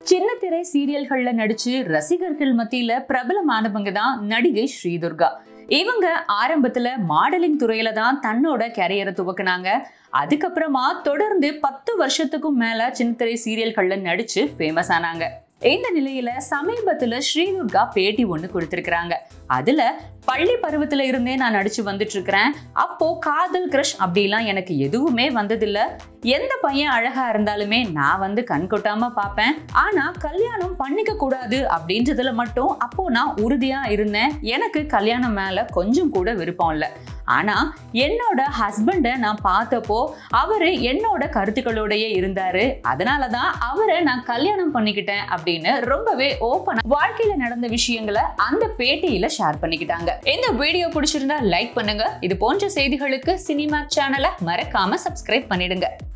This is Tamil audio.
சின்ன திரை சீரியல்கள்ல நடிச்சு ரசிகர்கள் மத்தியில பிரபலமானவங்க தான் நடிகை ஸ்ரீதுர்கா இவங்க ஆரம்பத்துல மாடலிங் துறையில தான் தன்னோட கரியரை துவக்குனாங்க அதுக்கப்புறமா தொடர்ந்து பத்து வருஷத்துக்கும் மேல சின்ன திரை சீரியல்கள்ல நடிச்சு ஃபேமஸ் ஆனாங்க இந்த நிலையில சமீபத்துல ஸ்ரீதுர்கா பேட்டி ஒண்ணு கொடுத்திருக்கிறாங்க அதுல பள்ளி பருவத்துல இருந்தே நான் நடிச்சு வந்துட்டு இருக்கிறேன் அப்போ காதல் கிரஷ் அப்படிலாம் எனக்கு எதுவுமே வந்ததில்ல எந்த பையன் அழகா இருந்தாலுமே நான் வந்து கண் கொட்டாம பார்ப்பேன் ஆனா கல்யாணம் பண்ணிக்க கூடாது அப்படின்றதுல மட்டும் அப்போ நான் உறுதியா இருந்தேன் எனக்கு கல்யாணம் மேல கொஞ்சம் கூட விருப்பம் இல்லை ஆனா என்னோட ஹஸ்பண்டை நான் பார்த்தப்போ அவரு என்னோட கருத்துக்களோடயே இருந்தாரு அதனாலதான் அவரை நான் கல்யாணம் பண்ணிக்கிட்டேன் அப்படின்னு ரொம்பவே ஓப்பனா வாழ்க்கையில நடந்த விஷயங்களை அந்த பேட்டியில ஷேர் பண்ணிக்கிட்டாங்க இந்த வீடியோ பிடிச்சிருந்தா லைக் பண்ணுங்க இது போன்ற செய்திகளுக்கு சினிமா சேனலை மறக்காம சப்ஸ்கிரைப் பண்ணிடுங்க